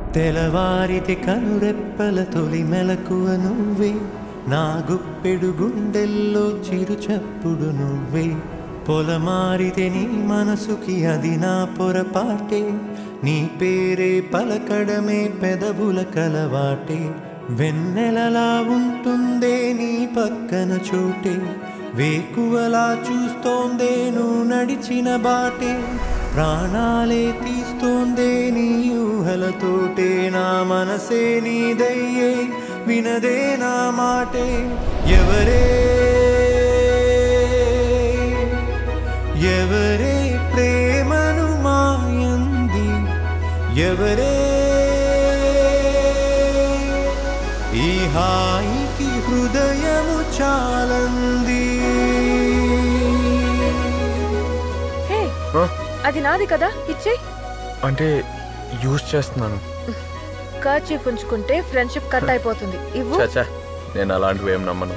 తెలవారితే కనురెప్పల తొలి మెలకువ నువ్వే నా గుప్పెడు గుండెల్లో చిరు చప్పుడు నువ్వే పొలమారితే నీ మనసుకి అది నా పొరపాటే నీ పేరే పలకడమే పెదవుల కలవాటే వెన్నెలలా ఉంటుందే నీ పక్కన చోటే వేకువలా చూస్తోందే నువ్వు నడిచిన బాటే ప్రాణాలే తీస్తోందే నీ ఊహలతోటే నా మనసే నీదయ్యే వినదే నా మాటే ఎవరే ఎవరే ప్రేమను మాయంది ఎవరే ఈ హాయికి హృదయము చాలంది హే ఆ? అది నాది కదా ఇచ్చే అంటే యూజ్ చేస్తున్నాను కర్చీఫ్ ఉంచుకుంటే ఫ్రెండ్షిప్ కట్ అయిపోతుంది ఇవ్వు చచ్చా నేను అలాంటివి ఏం నమ్మను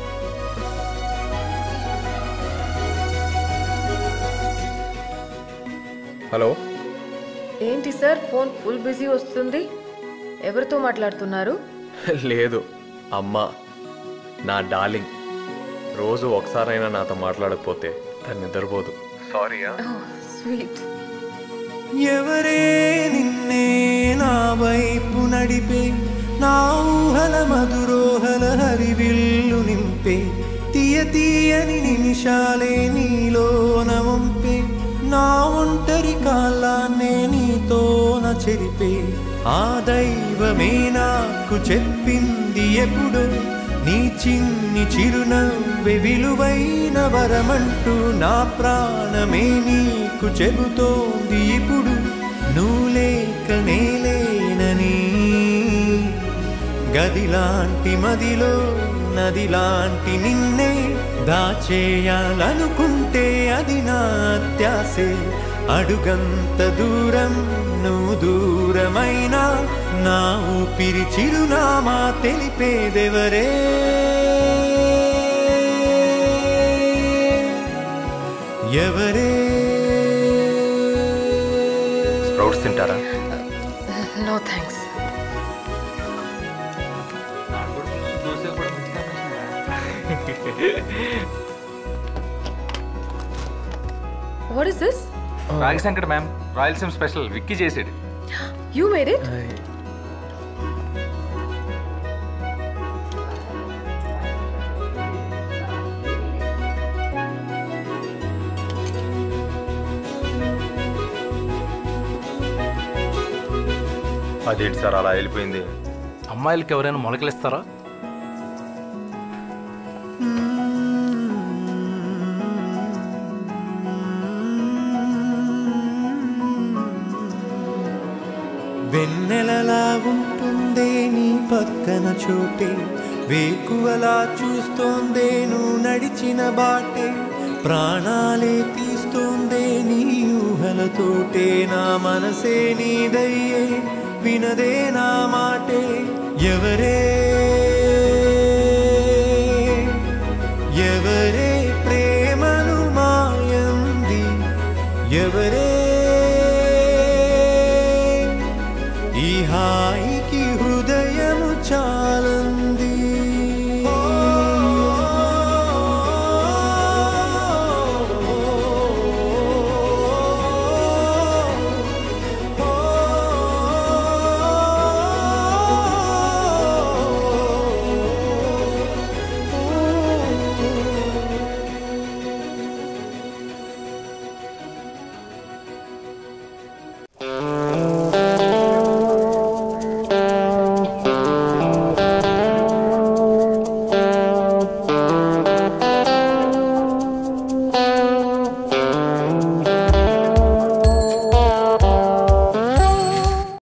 హలో ఏంటి సార్ ఫోన్ ఫుల్ బిజీ వస్తుంది ఎవరితో మాట్లాడుతున్నారు లేదు అమ్మ నా డార్లింగ్ రోజు ఒకసారైనా నాతో మాట్లాడకపోతే తను నిద్రపోదు సారీయా స్వీట్ ఎవరే నిన్నే నా వైపు నడిపే నా ఊహల మధురోహల హరివిల్లు నింపే తీయ తీయని నిమిషాలే నీలోన వంపే నా ఒంటరి కాలాన్నే నీతోన చెరిపే ఆ దైవమే నాకు చెప్పింది ఎప్పుడు నీ చిన్ని చిరునవ్వె విలువైన వరమంటూ నా ప్రాణమే నీకు చెబుతోంది ఇప్పుడు నువ్వు లేక నేలేనని గదిలాంటి మదిలో నదిలాంటి నిన్నే దాచేయాలనుకుంటే అది నా అత్యాసే అడుగంత దూరం నువ్వు దూరమైనా నా ఊపిరి చిరునామా తెలిపేదెవరే ఎవరే స్ప్రౌట్స్ తింటారా no thanks what is this ragi sankati ma'am Rayalaseema special Vicky చేసాడు యూ మేడ్ ఇట్ అదేంటి సార్ అలా వెళ్ళిపోయింది అమ్మాయిలకి ఎవరైనా మొలకలిస్తారా వెన్నెలలా ఉంటుందే నీ పక్కన చోటే వేకువలా చూస్తోందే నువ్వు నడిచిన బాటే ప్రాణాలే తీస్తోందే నీ ఊహలతోటే నా మనసే నీదయ్యే వినదే నా మాటే ఎవరే ఎవరే ప్రేమను మాయంది ఎవరే ఈ హాయి